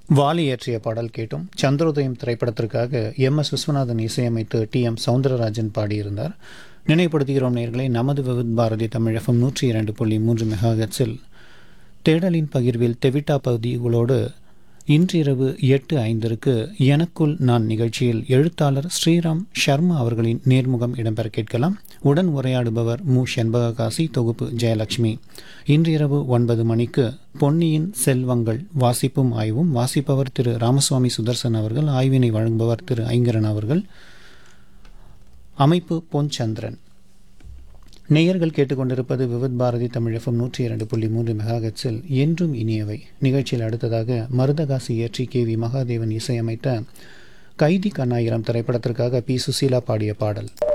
வாலி இயற்றிய பாடல் கேட்டும் சந்திரோதயம் திரைப்படத்திற்காக எம் எஸ் விஸ்வநாதன் இசையமைத்து டி எம் சவுந்தரராஜன் பாடியிருந்தார் நினைவுபடுத்துகிறோம் நேயர்களை நமது விவித் பாரதி தமிழகம் நூற்றி இரண்டு புள்ளி மூன்று மெகாஹெட்ஸில் தேடலின் பகிர்வில் தெவிட்டா பகுதிகளோடு இன்றிரவு எட்டு ஐந்திற்கு எனக்குள் நான் நிகழ்ச்சியில் எழுத்தாளர் ஸ்ரீராம் சர்மா அவர்களின் நேர்முகம் இடம்பெற கேட்கலாம் உடன் உரையாடுபவர் மு செண்பககாசி தொகுப்பு ஜெயலட்சுமி இன்றிரவு ஒன்பது மணிக்கு பொன்னியின் செல்வங்கள் வாசிப்பும் ஆய்வும் வாசிப்பவர் திரு ராமசுவாமி சுதர்சன் அவர்கள் ஆய்வினை வழங்குபவர் திரு ஐங்கரன் அவர்கள் அமைப்பு பொன் சந்திரன் நேயர்கள் கேட்டுக்கொண்டிருப்பது விவித் பாரதி தமிழகம் நூற்றி இரண்டு புள்ளி மூன்று மெகாஹெட்ஸில் என்றும் இனியவை நிகழ்ச்சியில் அடுத்ததாக மருதகாசி இயற்றி கே வி மகாதேவன் இசையமைத்த கைதி கண்ணாயிரம் திரைப்படத்திற்காக பி சுசீலா பாடிய பாடல்